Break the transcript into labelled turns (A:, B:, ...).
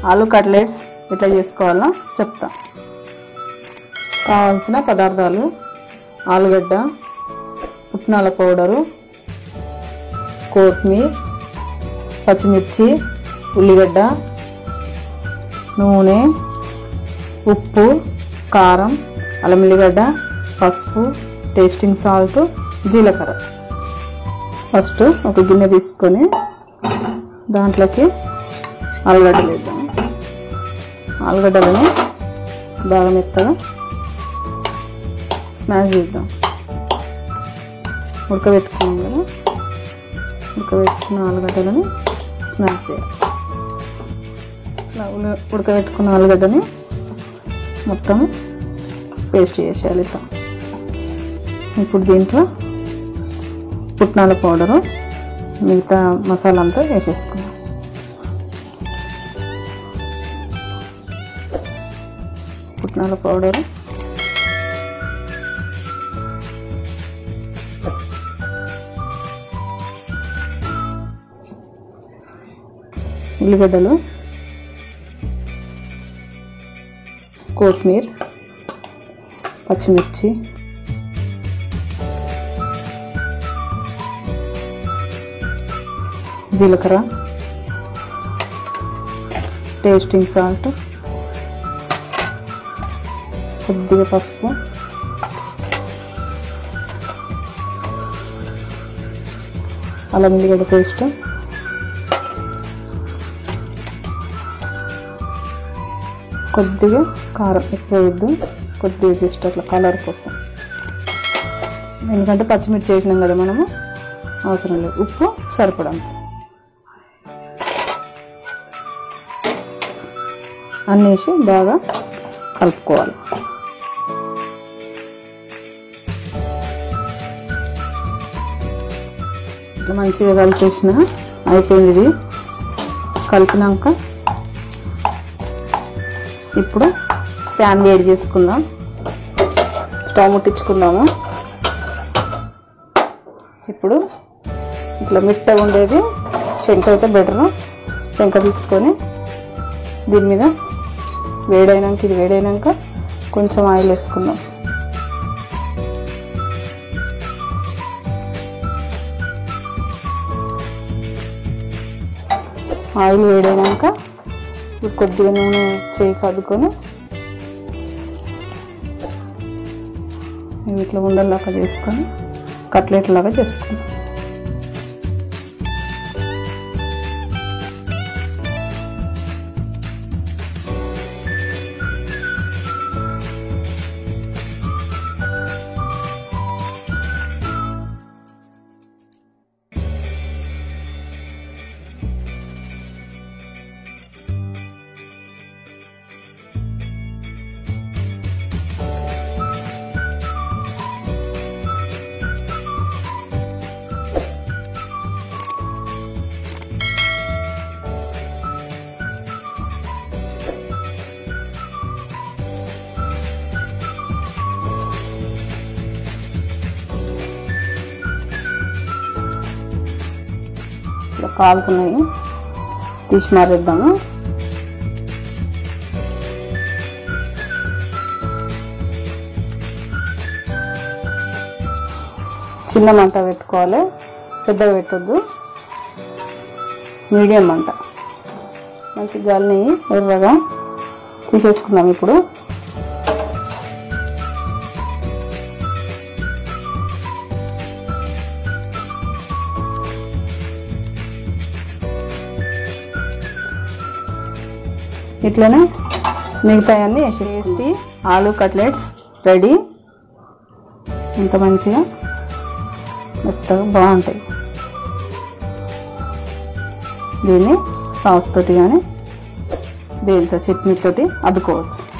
A: ఆలు కట్లెట్స్ ఎట్లా చేసుకోవాలో చెప్తా కావాల్సిన పదార్థాలు ఆలుగడ్డ పుట్నాల పౌడరు కొత్తిమీర పచ్చిమిర్చి ఉల్లిగడ్డ నూనె ఉప్పు కారం అల్లం ఎల్లిగడ్డ పసుపు టేస్టింగ్ సాల్ట్ జీలకర్ర ఫస్ట్ ఒక గిన్నె తీసుకొని దాంట్లోకి ఆలుగడ్డలు వేద్దాం ఆలుగడ్డలను బాగా మెత్తగా స్మాష్ చేద్దాం ఉడకబెట్టుకున్నాం కదా ఉడకబెట్టుకున్న ఆలుగడ్డలను స్మాష్ చేయాలి ఇట్లా ఉల- ఉడకబెట్టుకున్న ఆలుగడ్డని మొత్తం పేస్ట్ చేసేయాలి ఇట్లా ఇప్పుడు దీంట్లో పుట్నాల పౌడరు మిగతా మసాలా అంతా వేసేసుకున్నాం పుట్నాల పౌడరు ఉల్లిగడ్డలు కొత్తిమీర పచ్చిమిర్చి జీలకర్ర టేస్టింగ్ సాల్ట్ కొద్దిగా పసుపు అల్లం ఎల్లిగడ్డ పేస్ట్ కొద్దిగా కారం ఎక్కువ వేయద్దు కొద్దిగా జస్ట్ అట్లా కలర్ కోసం ఎందుకంటే పచ్చిమిర్చి వేసినాం కదా మనము అవసరం లేదు ఉప్పు సరిపడంత అన్నేసి బాగా కలుపుకోవాలి ఇట్లా మంచిగా కలిపేసిన అయిపోయింది ఇది కలిపినాక ఇప్పుడు ప్యాన్ వేడి చేసుకుందాం స్టవ్ ముట్టించుకుందాము ఇప్పుడు ఇట్లా మెత్తగా ఉండేది శంక అయితే బెటర్ శంక తీసుకొని దీని మీద వేడైనాక ఇది వేడైనాక కొంచెం ఆయిల్ వేసుకుందాం ఆయిల్ వేడైనాక ఇప్పుడు కొద్దిగా నూనె చేయి కదుకొని ఇవి ఇట్లా ఉండల్లాగా చేసుకొని కట్లెట్ లాగా చేసుకుందాం ఇట్లా కాలుతున్నాయి తీసి మారేద్దాము చిన్న మంట పెట్టుకోవాలి పెద్దగా పెట్టొద్దు మీడియం మంట మంచి గాలిని ఎర్రగా తీసేసుకుందాం ఇప్పుడు ఇట్లనే మిగతాయన్నీ వేసేసి ఆలు కట్లెట్స్ రెడీ ఇంత మంచిగా మెత్తగా బాగుంటాయి దీన్ని సాస్ తోటి కానీ దేనితో చట్నీతోటి అద్దుకోవచ్చు